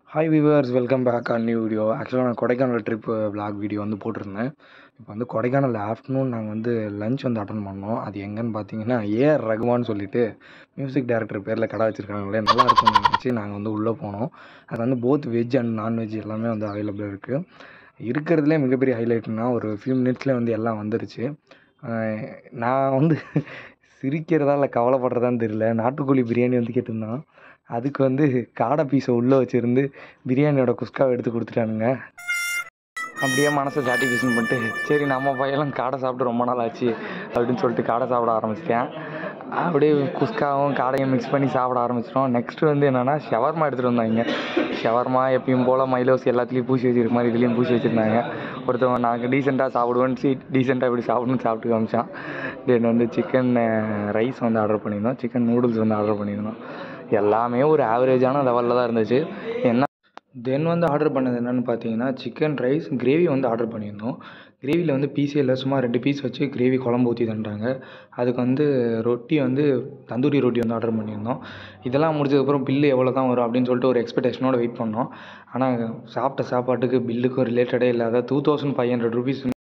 hi viewers welcome back on new video ஆக்சுவலாக நான் Kodaikanal trip vlog video வந்து போட்டிருந்தேன் இப்போ வந்து கொடைக்கானல் ஆஃப்டர்நூன் நாங்கள் வந்து லஞ்ச் வந்து அட்டன் பண்ணோம் அது எங்கன்னு பார்த்தீங்கன்னா ஏஆர் ரகுமான்னு சொல்லிட்டு மியூசிக் டைரக்டர் பேரில் கடை வச்சுருக்காங்களே நல்லா இருக்கும்னு நினச்சி நாங்கள் வந்து உள்ளே போனோம் அது வந்து போத் வெஜ் அண்ட் நான்வெஜ் எல்லாமே வந்து அவைலபிள் இருக்குது இருக்கிறதுலே மிகப்பெரிய ஹைலைட்னா ஒரு ஃபியூ மினிட்ஸ்லேயே வந்து எல்லாம் வந்துருச்சு அஹ் நான் வந்து சிரிக்கிறதா இல்லை கவலைப்படுறதான்னு தெரியல நாட்டுக்கோழி பிரியாணி வந்து கேட்டிருந்தான் அதுக்கு வந்து காடை பீஸை உள்ளே வச்சுருந்து பிரியாணியோட குஸ்காவை எடுத்து கொடுத்துட்டானுங்க அப்படியே மனசை சாட்டிஸ்ஃபேஷன் பண்ணிட்டு சரி நம்ம பையெல்லாம் காடை சாப்பிட்டு ரொம்ப நாள் ஆச்சு அப்படின்னு சொல்லிட்டு காடை சாப்பிட ஆரம்பிச்சிட்டேன் அப்படியே குஸ்காவும் காடையும் மிக்ஸ் பண்ணி சாப்பிட ஆரம்பிச்சிட்டோம் நெக்ஸ்ட் வந்து என்னென்னா ஷவர்மா எடுத்துகிட்டு வந்தாங்க ஷவர்மா எப்பயும் போல் மைலோஸ் எல்லாத்துலேயும் பூசி வச்சிருக்க மாதிரி இதுலேயும் பூசி வச்சுருந்தாங்க ஒருத்தவங்க நாங்கள் டீசெண்டாக சாப்பிடுவோன்னு சீ டீசெண்டாக இப்படி சாப்பிடணும்னு சாப்பிட்டு காமிச்சான் தென் வந்து சிக்கன் ரைஸ் வந்து ஆர்டர் பண்ணியிருந்தோம் சிக்கன் நூடுல்ஸ் வந்து ஆர்டர் பண்ணியிருந்தோம் எல்லாமே ஒரு ஆவரேஜான லெவலில் தான் இருந்துச்சு என்ன தென் வந்து ஆர்டர் பண்ணது என்னென்னு பார்த்தீங்கன்னா சிக்கன் ரைஸ் கிரேவி வந்து ஆர்டர் பண்ணியிருந்தோம் கிரேவியில் வந்து பீஸே இல்லை சும்மா ரெண்டு பீஸ் வச்சு கிரேவி குழம்பு ஊற்றி தந்துட்டாங்க அதுக்கு வந்து ரொட்டி வந்து தந்தூரி ரொட்டி வந்து ஆர்டர் பண்ணியிருந்தோம் இதெல்லாம் முடிச்சதுக்கப்புறம் பில்லு எவ்வளோ தான் வரும் அப்படின்னு சொல்லிட்டு ஒரு எக்ஸ்பெக்டேஷனோட வெயிட் பண்ணோம் ஆனால் சாப்பிட்ட சாப்பாட்டுக்கு பில்லுக்கும் ரிலேட்டடே இல்லாத two thousand five hundred rupees